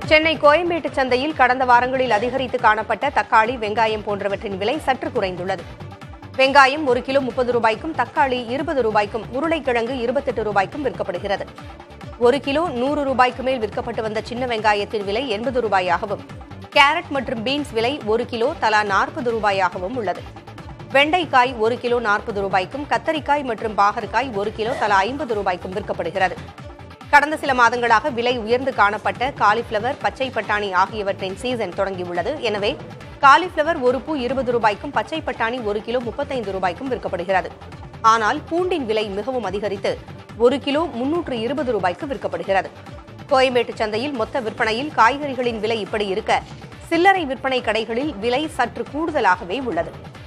சென்னை கோயம்பேட்டு சந்தையில் கடந்த வாரங்களில் அதிகரித்து காணப்பட்ட தக்காளி வெங்காயம் போன்றவற்றின் விலை சற்று குறைந்துள்ளது வெங்காயம் ஒரு கிலோ முப்பது ரூபாய்க்கும் தக்காளி இருபது ரூபாய்க்கும் உருளைக்கிழங்கு இருபத்தெட்டு ரூபாய்க்கும் விற்கப்படுகிறது ஒரு கிலோ நூறு ரூபாய்க்கு மேல் விற்கப்பட்டு வந்த சின்ன வெங்காயத்தின் விலை எண்பது ரூபாயாகவும் கேரட் மற்றும் பீன்ஸ் விலை ஒரு கிலோ தலா நாற்பது ரூபாயாகவும் உள்ளது வெண்டைக்காய் ஒரு கிலோ நாற்பது ரூபாய்க்கும் கத்தரிக்காய் மற்றும் பாகற்காய் ஒரு கிலோ தலா ஐம்பது ரூபாய்க்கும் விற்கப்படுகிறது கடந்த சில மாதங்களாக விலை உயர்ந்து காணப்பட்ட காலிஃப்ளவர் பச்சை பட்டாணி ஆகியவற்றின் சீசன் தொடங்கியுள்ளது எனவே காலிஃப்ளவர் ஒரு பூ இருபது ரூபாய்க்கும் பச்சை பட்டாணி ஒரு கிலோ முப்பத்தைந்து ரூபாய்க்கும் விற்கப்படுகிறது ஆனால் பூண்டின் விலை மிகவும் அதிகரித்து ஒரு கிலோ முன்னூற்று இருபது ரூபாய்க்கு விற்கப்படுகிறது கோயம்பேட்டு சந்தையில் மொத்த விற்பனையில் காய்கறிகளின் விலை இப்படி இருக்க சில்லறை விற்பனை கடைகளில் விலை சற்று கூடுதலாகவே உள்ளது